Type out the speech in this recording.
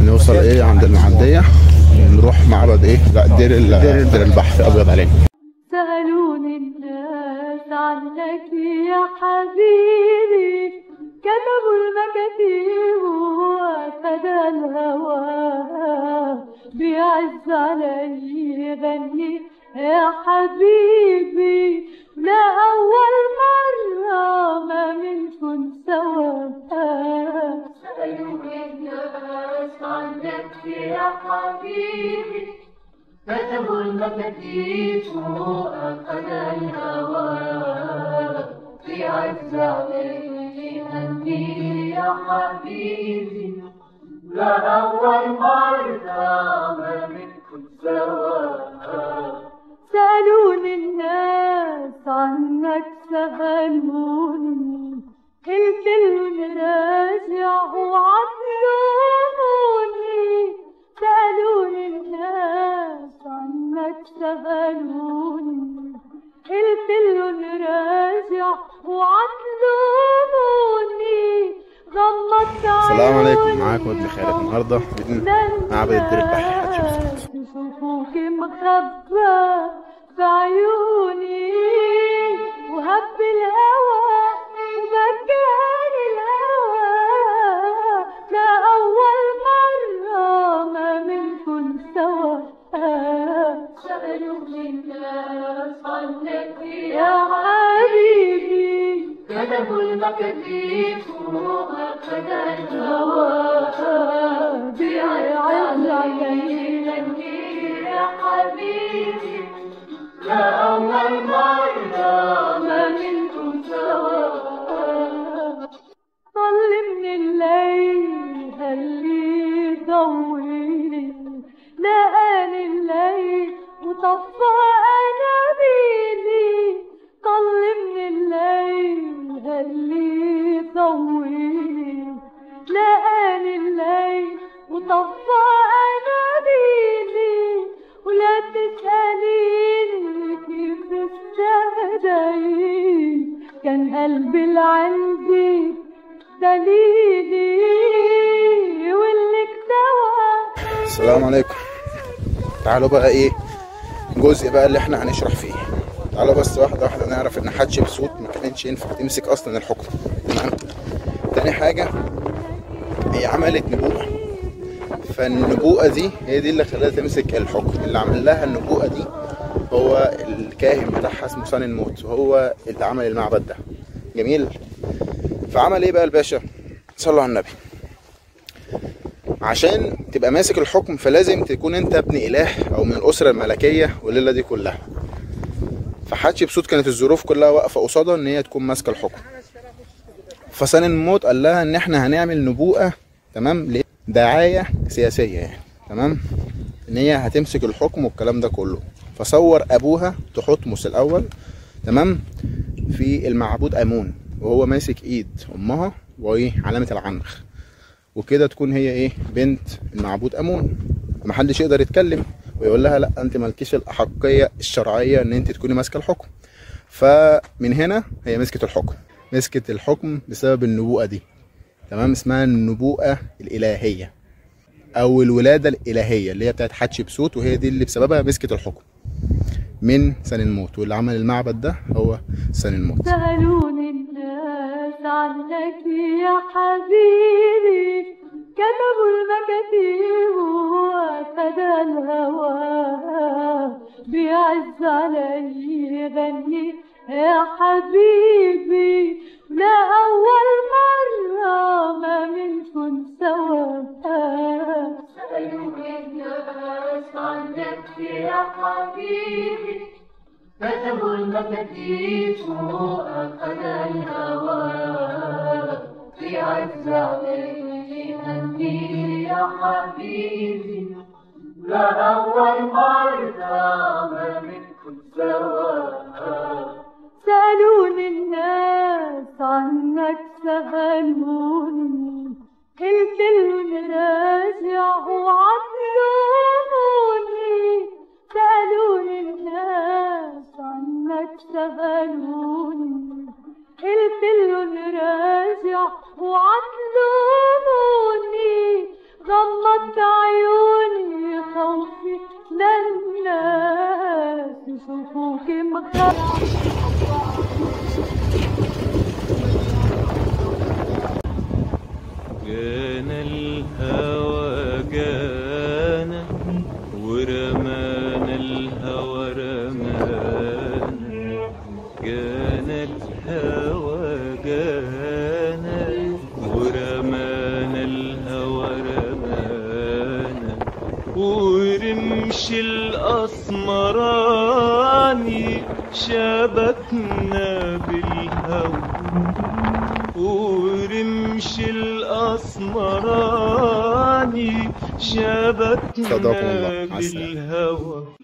نوصل ايه عند المعدية نروح معبد ايه لا دير ال- دير البحر ابيض علينا سألوني الناس عنك يا حبيبي كتبوا المكاتيب وفدى الهوى بيعز علي غني يا حبيبي لا أول مرة ما منكن سوا سألوني الناس عنك يا حبيبي كتبوا المكاتيب وأخذ الهوى بيعز علي هني يا حبيبي لا أول مرة ما منكم سوا سألوني الناس عنك سألوني قلت لهم راجع وعطلوني سألوني الناس عنك سألوني قلت لهم راجع وعطلوني غمضت السلام عليكم عيوني معاكم ابن خالد النهارده من معبد الدير البحر حتشبسوت يشوفوك مخبى في عيوني وهب الهوى وبكاني الهوى لا أول مرة ما منكن سوا سألوني الناس عنك يا حبيبي كتبوا المكاتيب وأخذ الهوى بيعز علي يا حبيبي لا أول مرة ما منكم سوا طل من الليل هاللي ضويلي لقاني الليل وطفى أنابيلي طل من الليل هاللي ضويلي لقاني الليل وطفى أنابيلي ولا تسأليني كيف استهدي كان قلبي اللي عندي دليلي واللي اكتوى السلام عليكم تعالوا بقى ايه الجزء بقى اللي احنا هنشرح فيه تعالوا بس واحدة واحدة نعرف ان حتشبسوت ما كانش ينفع تمسك اصلا الحكم تمام تاني حاجة هي عملت نبوءة فالنبوءة دي هي دي اللي خلاها تمسك الحكم اللي عمل لها النبوءة دي هو الكاهن بتاعها اسمه سان الموت وهو اللي عمل المعبد ده جميل فعمل ايه بقى الباشا صلوا على النبي عشان تبقى ماسك الحكم فلازم تكون انت ابن اله او من الاسره الملكيه والليله دي كلها فحتشبسوت كانت الظروف كلها واقفه قصادها ان هي تكون ماسكه الحكم فسان الموت قال لها ان احنا هنعمل نبوءه تمام دعايه سياسيه يعني تمام ان هي هتمسك الحكم والكلام ده كله فصور ابوها تحتمس الاول تمام في المعبود امون وهو ماسك ايد امها وايه علامه العنخ وكده تكون هي ايه بنت المعبود امون محدش يقدر يتكلم ويقول لها لا انت مالكيش الاحقيه الشرعيه ان انت تكوني ماسكه الحكم فمن هنا هي مسكت الحكم مسكت الحكم بسبب النبوءه دي تمام اسمها النبوءه الالهيه او الولاده الالهيه اللي هي بتاعت حتشبسوت وهي دي اللي بسببها مسكت الحكم من سن الموت واللي عمل المعبد ده هو سن الموت سألوني الناس عنك يا حبيبي كتبوا المكاتيب وفدى الهوى بيعز علي غني يا حبيبي لا أول مرة ما منكن سوا سألوني الناس عنك يا حبيبي كتبوا المكاتيب وأخذ الهوى بيعز علي هني يا حبيبي لا أول مرة ما منكم سوا سألوني الناس عنك سألوني قلت لهم راجع وعطلوني سألوني الناس عنك سألوني قلت لهم راجع وعطلوني غمضت غمضت عيوني خوفي للناس يشوفوك مخبي جانا الهوى جانا ورمانا الهوى رمانا جانا الهوى جانا ورمانا الهوى رمانا ورمش الأسمراني شبكنا بالهوى ورمش الأسمراني شبكنا صدقكم الله. مع السلامة. بالهوى